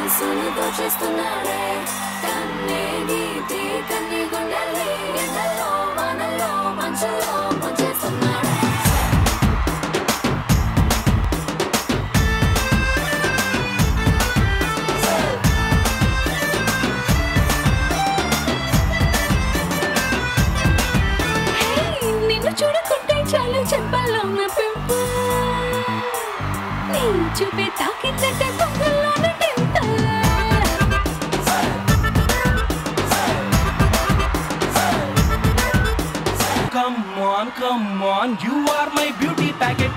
మనసుని దోచేస్తున్నాడే కన్నే గీతి కన్ని గుండెల్ని ఎండలో వానల్లో మంచులో ముంచేస్తున్నాడే Hey, నిన్ను చూడకుంటే చాలు చెప్పాలో నా పింపుల్ నీ చూపే తాకిందంటే పొంగల్లోన temple Come on, come on, you are my beauty packet.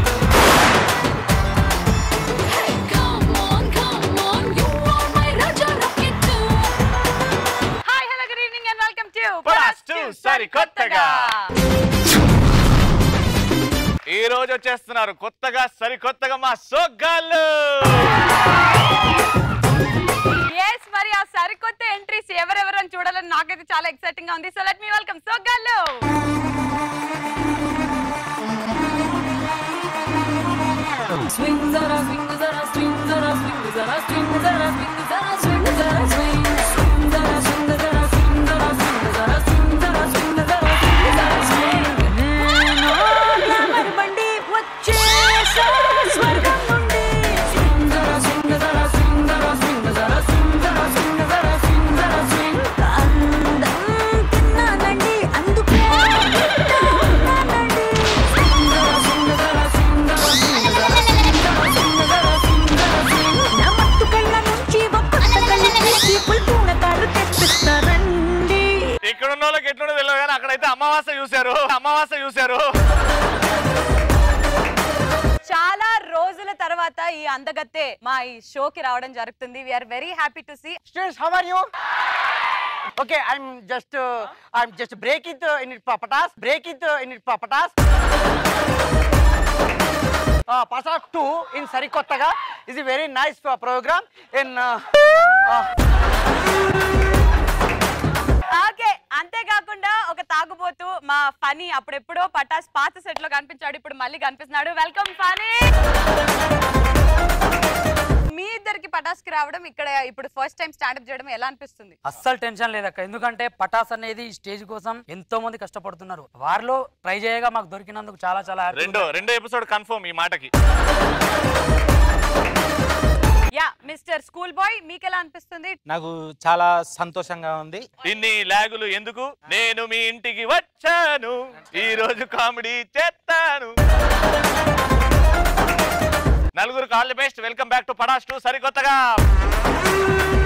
Hey, come on, come on, you are my Raja Rocket too. Hi hello good evening and welcome to Plus two సరికొత్తగా. ఈ రోజు వచ్చేస్తున్నారు కొత్తగా సరికొత్తగా మా సోగ్గాళ్ళు ఎస్ మరి ఆ సరికొత్త ఎంట్రీస్ ఎవరెవరని చూడాలని నాకైతే చాలా ఎక్సైటింగ్ గా ఉంది సో లెట్ మీ వెల్కమ్ సోగాళ్ళు Swing zara, swing zara, swing zara, swing zara, swing zara, swing zara, swing zara, swing. Swing zara, swing zara, swing zara, swing zara, swing zara, swing zara, swing zara, swing. నేను glamour బండి వచ్చేసా స్వర్గం నుండి. Swing zara, swing zara, swing zara, swing zara, swing zara, swing zara, swing zara, swing. అందం తిన్నానండి, అందుకే తింటా ఉన్నానండి. Swing zara, swing zara, swing zara, swing zara, swing zara, swing zara, swing zara, swing. నా మత్తు కళ్ళ నుంచి ఒక్కొక్క కళ్ళు తీసి పుల్పూన కారు తెప్పిస్తారండి ఇక్కడ ఉన్న వాళ్ళకి ఎట్లుండో తెలియదు కానీ అక్కడైతే అమావాస చూశారు అమావాస చూశారు చాలా రోజుల తర్వాత ఈ అందగత్తే మా ఈ షోకి రావడం జరుగుతుంది we're very happy to see Students, how are you? Okay, I'm just uh, I'm just break it uh, in it papatas, break it uh, in it papatas. Uh, Pasak 2 in Sarikottaga is a very nice uh, program in uh, uh, okay అంతేకాకుండా ఒక తాగుబోతూ మా funny అప్పుడెప్పుడో పటాస్ పాత set లో కనిపించాడు ఇప్పుడు మళ్ళీ కనిపిస్తున్నాడు వెల్కమ్ ఫనీ మీ ఇద్దరికి పటాస్ కి రావడం ఇక్కడ ఇప్పుడు ఫస్ట్ టైం స్టాండప్ చేయడం ఎలా అనిపిస్తుంది అస్సలు టెన్షన్ లేదక్క ఎందుకంటే పటాస్ అనేది ఈ స్టేజ్ కోసం ఎంతో మంది కష్టపడుతున్నారు వారిలో ట్రై చేయగా మాకు దొరికినందుకు చాలా చాలా happy రెండో రెండో ఎపిసోడ్ కన్ఫర్మ్ ఈ మాటకి యా మిస్టర్ స్కూల్ బాయ్ మీకు ఎలా అనిపిస్తుంది నాకు చాలా సంతోషంగా ఉంది ఇన్ని లాగులు ఎందుకు నేను మీ ఇంటికి వచ్చాను ఈ రోజు కామెడీ చేస్తాను నలుగురు all the best welcome back to పడాస్ టు సరికొత్తగా